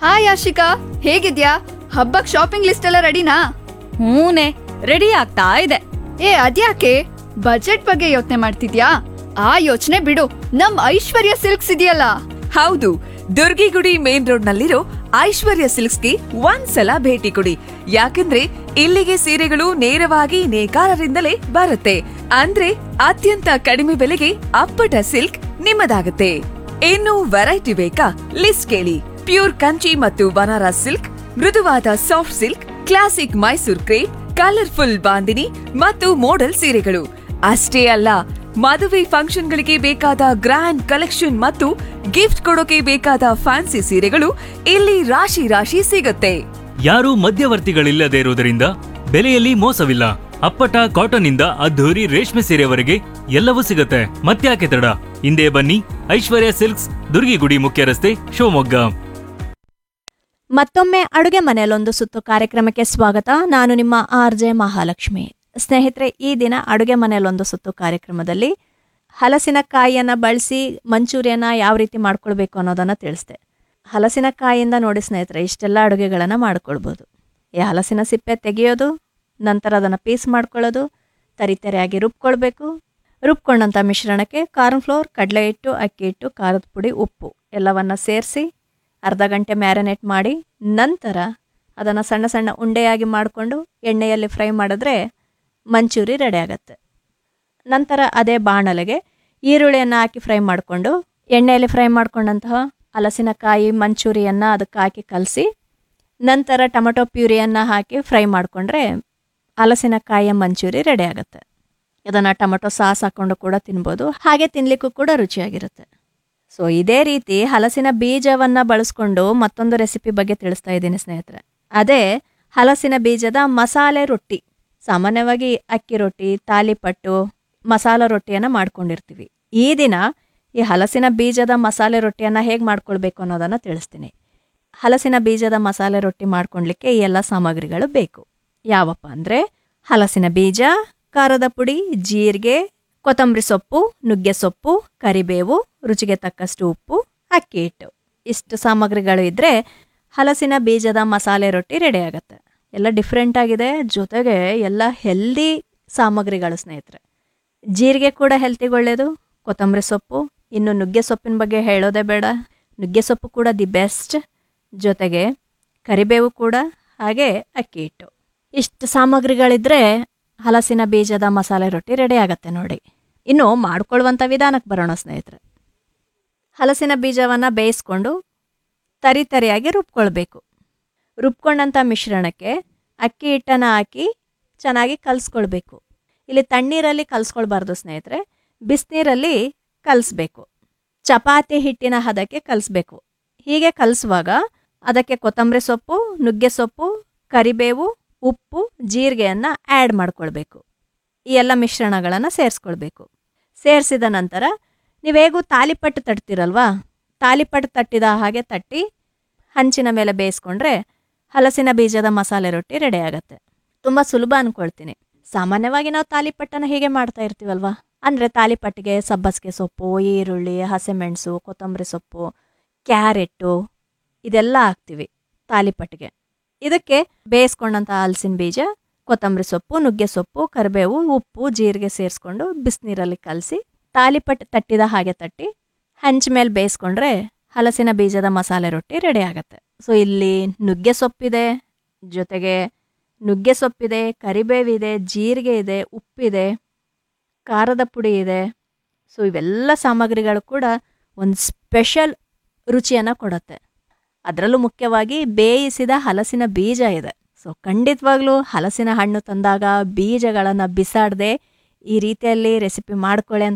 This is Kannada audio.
ಹಾಯ್ ಆಶಿಕಾ ಹೇಗಿದ್ಯಾ ಹಬ್ಬಕ್ ಶಾಪಿಂಗ್ ಲಿಸ್ಟ್ ಎಲ್ಲ ರೆಡಿನಾ ಹೂನೆ ರೆಡಿ ಆಗ್ತಾ ಇದೆ ಏ ಅದ್ಯಾಕೆ ಬಜೆಟ್ ಬಗ್ಗೆ ಯೋಚನೆ ಮಾಡ್ತಿದ್ಯಾ ಆ ಯೋಚನೆ ಬಿಡು ನಮ್ ಐಶ್ವರ್ಯ ಸಿಲ್ಕ್ಸ್ ಇದೆಯಲ್ಲ ಹೌದು ದುರ್ಗಿಗುಡಿ ಮೇನ್ ರೋಡ್ ನಲ್ಲಿರೋ ಐಶ್ವರ್ಯ ಸಿಲ್ಕ್ಸ್ಗೆ ಒಂದ್ಸಲ ಭೇಟಿ ಕೊಡಿ ಯಾಕಂದ್ರೆ ಇಲ್ಲಿಗೆ ಸೀರೆಗಳು ನೇರವಾಗಿ ನೇಕಾರರಿಂದಲೇ ಬರುತ್ತೆ ಅಂದ್ರೆ ಅತ್ಯಂತ ಕಡಿಮೆ ಬೆಲೆಗೆ ಅಪ್ಪಟ ಸಿಲ್ಕ್ ನಿಮ್ಮದಾಗುತ್ತೆ ಇನ್ನು ವೆರೈಟಿ ಬೇಕಾ ಲಿಸ್ಟ್ ಕೇಳಿ ಪ್ಯೂರ್ ಕಂಚಿ ಮತ್ತು ಬನಾರಸ್ ಸಿಲ್ಕ್ ಮೃದುವಾದ soft silk classic Mysore crepe colourful bandhani ಮತ್ತು ಮೋಡಲ್ ಸೀರೆಗಳು ಅಷ್ಟೇ ಅಲ್ಲ ಮದುವೆ ಫಂಕ್ಷನ್ಗಳಿಗೆ ಬೇಕಾದ ಗ್ರ್ಯಾಂಡ್ ಕಲೆಕ್ಷನ್ ಮತ್ತು ಗಿಫ್ಟ್ ಕೊಡೋಕೆ ಬೇಕಾದ ಫ್ಯಾನ್ಸಿ ಸೀರೆಗಳು ಇಲ್ಲಿ ರಾಶಿ ರಾಶಿ ಸಿಗುತ್ತೆ ಯಾರೂ ಮಧ್ಯವರ್ತಿಗಳಿಲ್ಲದೆ ಇರುವುದರಿಂದ ಬೆಲೆಯಲ್ಲಿ ಮೋಸವಿಲ್ಲ ಅಪ್ಪಟ ಕಾಟನ್ ಇಂದ ಅದ್ಧೂರಿ ರೇಷ್ಮೆ ಸೀರೆವರೆಗೆ ಎಲ್ಲವೂ ಸಿಗುತ್ತೆ ಮತ್ತ್ಯಾಕೆ ತಡ ಹಿಂದೆ ಬನ್ನಿ ಐಶ್ವರ್ಯ ಸಿಲ್ಕ್ಸ್ ದುರ್ಗಿಗುಡಿ ಮುಖ್ಯ ರಸ್ತೆ ಶಿವಮೊಗ್ಗ ಮತ್ತೊಮ್ಮೆ ಅಡುಗೆ ಮನೆಯಲ್ಲೊಂದು ಸುತ್ತು ಕಾರ್ಯಕ್ರಮಕ್ಕೆ ಸ್ವಾಗತ ನಾನು ನಿಮ್ಮ ಆರ್ ಜೆ ಮಹಾಲಕ್ಷ್ಮಿ ಸ್ನೇಹಿತರೆ ಈ ದಿನ ಅಡುಗೆ ಮನೆಯಲ್ಲೊಂದು ಸುತ್ತು ಕಾರ್ಯಕ್ರಮದಲ್ಲಿ ಹಲಸಿನಕಾಯಿಯನ್ನು ಬಳಸಿ ಮಂಚೂರಿಯನ್ನ ಯಾವ ರೀತಿ ಮಾಡ್ಕೊಳ್ಬೇಕು ಅನ್ನೋದನ್ನು ತಿಳಿಸ್ದೆ ಹಲಸಿನಕಾಯಿಯಿಂದ ನೋಡಿ ಸ್ನೇಹಿತರೆ ಇಷ್ಟೆಲ್ಲ ಅಡುಗೆಗಳನ್ನು ಮಾಡ್ಕೊಳ್ಬೋದು ಈ ಹಲಸಿನ ಸಿಪ್ಪೆ ತೆಗೆಯೋದು ನಂತರ ಅದನ್ನು ಪೀಸ್ ಮಾಡ್ಕೊಳ್ಳೋದು ತರಿತರಿಯಾಗಿ ರುಬ್ಕೊಳ್ಬೇಕು ರುಬ್ಕೊಂಡಂಥ ಮಿಶ್ರಣಕ್ಕೆ ಕಾರ್ನ್ ಫ್ಲೋರ್ ಕಡಲೆ ಹಿಟ್ಟು ಅಕ್ಕಿ ಹಿಟ್ಟು ಖಾರದ ಪುಡಿ ಉಪ್ಪು ಎಲ್ಲವನ್ನ ಸೇರಿಸಿ ಅರ್ಧ ಗಂಟೆ ಮ್ಯಾರಿನೇಟ್ ಮಾಡಿ ನಂತರ ಅದನ್ನು ಸಣ್ಣ ಸಣ್ಣ ಉಂಡೆಯಾಗಿ ಮಾಡಿಕೊಂಡು ಎಣ್ಣೆಯಲ್ಲಿ ಫ್ರೈ ಮಾಡಿದ್ರೆ ಮಂಚೂರಿ ರೆಡಿ ಆಗುತ್ತೆ ನಂತರ ಅದೇ ಬಾಣಲೆಗೆ ಈರುಳ್ಳಿಯನ್ನು ಹಾಕಿ ಫ್ರೈ ಮಾಡಿಕೊಂಡು ಎಣ್ಣೆಯಲ್ಲಿ ಫ್ರೈ ಮಾಡ್ಕೊಂಡಂತಹ ಹಲಸಿನಕಾಯಿ ಮಂಚೂರಿಯನ್ನು ಅದಕ್ಕೆ ಹಾಕಿ ಕಲಸಿ ನಂತರ ಟೊಮಟೊ ಪ್ಯೂರಿಯನ್ನು ಹಾಕಿ ಫ್ರೈ ಮಾಡಿಕೊಂಡ್ರೆ ಹಲಸಿನಕಾಯಿಯ ಮಂಚೂರಿ ರೆಡಿ ಆಗುತ್ತೆ ಇದನ್ನು ಟೊಮಟೊ ಸಾಸ್ ಹಾಕ್ಕೊಂಡು ಕೂಡ ತಿನ್ಬೋದು ಹಾಗೆ ತಿನ್ಲಿಕ್ಕೂ ಕೂಡ ರುಚಿಯಾಗಿರುತ್ತೆ ಸೊ ಇದೇ ರೀತಿ ಹಲಸಿನ ಬೀಜವನ್ನು ಬಳಸ್ಕೊಂಡು ಮತ್ತೊಂದು ರೆಸಿಪಿ ಬಗ್ಗೆ ತಿಳಿಸ್ತಾ ಇದ್ದೀನಿ ಸ್ನೇಹಿತರೆ ಅದೇ ಹಲಸಿನ ಬೀಜದ ಮಸಾಲೆ ರೊಟ್ಟಿ ಸಾಮಾನ್ಯವಾಗಿ ಅಕ್ಕಿ ರೊಟ್ಟಿ ತಾಲಿಪಟ್ಟು ಮಸಾಲ ರೊಟ್ಟಿಯನ್ನು ಮಾಡ್ಕೊಂಡಿರ್ತೀವಿ ಈ ದಿನ ಈ ಹಲಸಿನ ಬೀಜದ ಮಸಾಲೆ ರೊಟ್ಟಿಯನ್ನು ಹೇಗೆ ಮಾಡ್ಕೊಳ್ಬೇಕು ಅನ್ನೋದನ್ನು ತಿಳಿಸ್ತೀನಿ ಹಲಸಿನ ಬೀಜದ ಮಸಾಲೆ ರೊಟ್ಟಿ ಮಾಡ್ಕೊಳ್ಲಿಕ್ಕೆ ಈ ಎಲ್ಲ ಸಾಮಗ್ರಿಗಳು ಬೇಕು ಯಾವಪ್ಪ ಅಂದರೆ ಹಲಸಿನ ಬೀಜ ಖಾರದ ಪುಡಿ ಜೀರಿಗೆ ಕೊತ್ತಂಬರಿ ಸೊಪ್ಪು ನುಗ್ಗೆ ಸೊಪ್ಪು ಕರಿಬೇವು ರುಚಿಗೆ ತಕ್ಕಷ್ಟು ಉಪ್ಪು ಅಕ್ಕಿ ಹಿಟ್ಟು ಇಷ್ಟು ಸಾಮಗ್ರಿಗಳು ಇದ್ದರೆ ಹಲಸಿನ ಬೀಜದ ಮಸಾಲೆ ರೊಟ್ಟಿ ರೆಡಿ ಆಗುತ್ತೆ ಎಲ್ಲ ಡಿಫ್ರೆಂಟ್ ಆಗಿದೆ ಜೊತೆಗೆ ಎಲ್ಲ ಹೆಲ್ದಿ ಸಾಮಗ್ರಿಗಳು ಸ್ನೇಹಿತರೆ ಜೀರಿಗೆ ಕೂಡ ಹೆಲ್ತಿಗೆ ಒಳ್ಳೆಯದು ಕೊತ್ತಂಬರಿ ಸೊಪ್ಪು ಇನ್ನು ನುಗ್ಗೆ ಸೊಪ್ಪಿನ ಬಗ್ಗೆ ಹೇಳೋದೇ ಬೇಡ ನುಗ್ಗೆ ಸೊಪ್ಪು ಕೂಡ ದಿ ಬೆಸ್ಟ್ ಜೊತೆಗೆ ಕರಿಬೇವು ಕೂಡ ಹಾಗೆ ಅಕ್ಕಿ ಹಿಟ್ಟು ಇಷ್ಟು ಸಾಮಗ್ರಿಗಳಿದ್ರೆ ಹಲಸಿನ ಬೀಜದ ಮಸಾಲೆ ರೊಟ್ಟಿ ರೆಡಿ ಆಗತ್ತೆ ನೋಡಿ ಇನ್ನು ಮಾಡ್ಕೊಳ್ಳುವಂಥ ವಿಧಾನಕ್ಕೆ ಬರೋಣ ಸ್ನೇಹಿತರೆ ಹಲಸಿನ ಬೀಜವನ್ನು ಬೇಯಿಸ್ಕೊಂಡು ತರಿ ತರಿಯಾಗಿ ರುಬ್ಕೊಳ್ಬೇಕು ರುಬ್ಕೊಂಡಂಥ ಮಿಶ್ರಣಕ್ಕೆ ಅಕ್ಕಿ ಹಿಟ್ಟನ್ನು ಹಾಕಿ ಚೆನ್ನಾಗಿ ಕಲಿಸ್ಕೊಳ್ಬೇಕು ಇಲ್ಲಿ ತಣ್ಣೀರಲ್ಲಿ ಕಲಿಸ್ಕೊಳ್ಬಾರ್ದು ಸ್ನೇಹಿತರೆ ಬಿಸಿನೀರಲ್ಲಿ ಕಲಿಸ್ಬೇಕು ಚಪಾತಿ ಹಿಟ್ಟಿನ ಹದಕ್ಕೆ ಕಲಿಸ್ಬೇಕು ಹೀಗೆ ಕಲಿಸುವಾಗ ಅದಕ್ಕೆ ಕೊತ್ತಂಬರಿ ಸೊಪ್ಪು ನುಗ್ಗೆ ಸೊಪ್ಪು ಕರಿಬೇವು ಉಪ್ಪು ಜೀರಿಗೆಯನ್ನು ಆ್ಯಡ್ ಮಾಡ್ಕೊಳ್ಬೇಕು ಈ ಎಲ್ಲ ಮಿಶ್ರಣಗಳನ್ನು ಸೇರಿಸ್ಕೊಳ್ಬೇಕು ಸೇರಿಸಿದ ನಂತರ ನೀವೇಗೂ ತಾಲಿಪಟ್ಟು ತಟ್ತೀರಲ್ವಾ ತಾಲಿಪಟ್ಟು ತಟ್ಟಿದ ಹಾಗೆ ತಟ್ಟಿ ಹಂಚಿನ ಮೇಲೆ ಬೇಯಿಸ್ಕೊಂಡ್ರೆ ಹಲಸಿನ ಬೀಜದ ಮಸಾಲೆ ರೊಟ್ಟಿ ರೆಡಿ ಆಗುತ್ತೆ ತುಂಬ ಸುಲಭ ಅನ್ಕೊಳ್ತೀನಿ ಸಾಮಾನ್ಯವಾಗಿ ನಾವು ತಾಲಿಪಟ್ಟನ್ನು ಹೀಗೆ ಮಾಡ್ತಾ ಇರ್ತೀವಲ್ವಾ ಅಂದರೆ ತಾಲಿಪಟ್ಟಿಗೆ ಸಬ್ಬಸಿಗೆ ಸೊಪ್ಪು ಈರುಳ್ಳಿ ಹಸಿಮೆಣಸು ಕೊತ್ತಂಬರಿ ಸೊಪ್ಪು ಕ್ಯಾರೆಟ್ಟು ಇದೆಲ್ಲ ಹಾಕ್ತೀವಿ ತಾಲಿಪಟ್ಟಿಗೆ ಇದಕ್ಕೆ ಬೇಯಿಸ್ಕೊಂಡಂಥ ಹಲಸಿನ ಬೀಜ ಕೊತ್ತಂಬರಿ ಸೊಪ್ಪು ನುಗ್ಗೆ ಸೊಪ್ಪು ಕರಿಬೇವು ಉಪ್ಪು ಜೀರಿಗೆ ಸೇರಿಸ್ಕೊಂಡು ಬಿಸಿನೀರಲ್ಲಿ ಕಲಸಿ ತಾಲಿಪಟ್ಟು ತಟ್ಟಿದ ಹಾಗೆ ತಟ್ಟಿ ಹಂಚ ಮೇಲೆ ಬೇಯಿಸ್ಕೊಂಡ್ರೆ ಹಲಸಿನ ಬೀಜದ ಮಸಾಲೆ ರೊಟ್ಟಿ ರೆಡಿ ಆಗುತ್ತೆ ಸೊ ಇಲ್ಲಿ ನುಗ್ಗೆ ಸೊಪ್ಪಿದೆ ಜೊತೆಗೆ ನುಗ್ಗೆ ಸೊಪ್ಪಿದೆ ಕರಿಬೇವಿದೆ ಜೀರಿಗೆ ಇದೆ ಉಪ್ಪಿದೆ ಖಾರದ ಪುಡಿ ಇದೆ ಸೊ ಇವೆಲ್ಲ ಸಾಮಗ್ರಿಗಳು ಕೂಡ ಒಂದು ಸ್ಪೆಷಲ್ ರುಚಿಯನ್ನು ಕೊಡುತ್ತೆ ಅದರಲ್ಲೂ ಮುಖ್ಯವಾಗಿ ಬೇಯಿಸಿದ ಹಲಸಿನ ಬೀಜ ಇದೆ ಸೊ ಖಂಡಿತವಾಗ್ಲೂ ಹಲಸಿನ ಹಣ್ಣು ತಂದಾಗ ಬೀಜಗಳನ್ನು ಬಿಸಾಡದೆ ಈ ರೀತಿಯಲ್ಲಿ ರೆಸಿಪಿ ಮಾಡ್ಕೊಳ್ಳಿ ಅಂತ